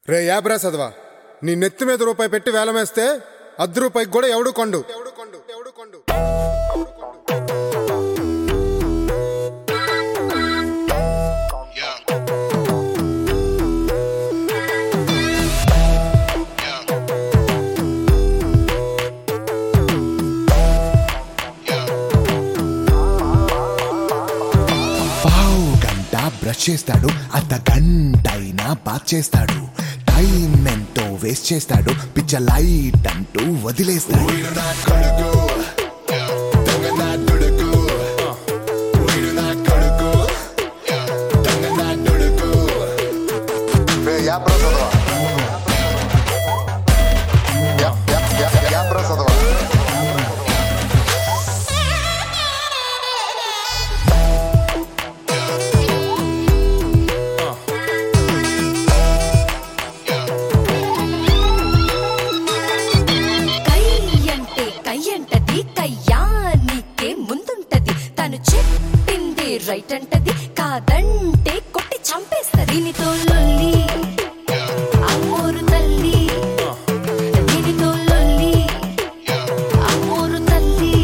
రే యాబ్రా చదవా నీ నెత్తి మీద రూపాయి పెట్టి వేలమేస్తే అర్ధ రూపాయికి కూడా ఎవడు కొండు ఎవడు కొండు ఎవడు కొండు Yeah. Yeah. పావు గంట బ్రష్ చేస్తాడు అర్ధ గంట అయినా బాత్ చేస్తాడు టైం ఎంతో వేస్ట్ చేస్తాడు పిచ్చ లైట్ అంటూ వదిలేస్తాడు Ya prosodowa. Ya, ya, ya, ya, ya prosodowa. కై అంటే కై అంటది కయ్యానికే ముందుంటది తను చెప్పింది రైట్ అంటది కాదంటే కొట్టి చంపేస్తది దీనితో లొల్లి అమ్మోరు తల్లి దీనితో లొల్లి అమ్మోరు తల్లి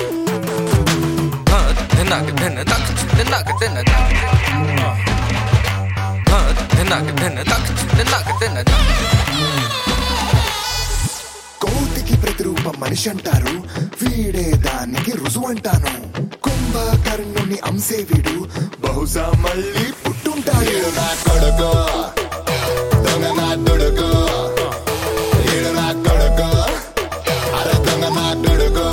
కోతికి ప్రతిరూపం మనిషి అంటారు వీడే దానికి రుజువు అంటాను కుంభకర్ణుని అంశే వీడు బహుశా మళ్ళీ పుట్టుంటాడు నా కొడుకు దొంగ నా దుడుకు ఈడు నా కొడుకు అరే దొంగ నా దుడుకు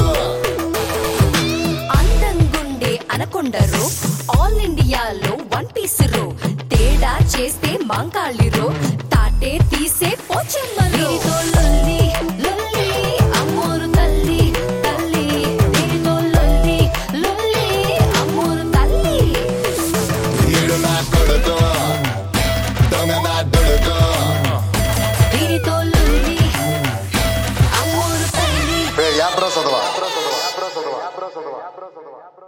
అందంగుండే అనకొండరు ఆల్ ఇండియాలో వన్ పీస్ రో తేడా చేస్తే మాంకాళిరో తాటే తీసే పోచెమ్మలు దీనితో లొల్లి లొల్లి అమ్మోరు తల్లి తల్లి దీనితో లొల్లి లొల్లి అమ్మోరు తల్లి ఈడు నా కొడుకు దొంగ నా దుడుకు దీనితో లొల్లి అమ్మోరు తల్లి Ya prosodowa. Ya prosodowa. Ya prosodowa.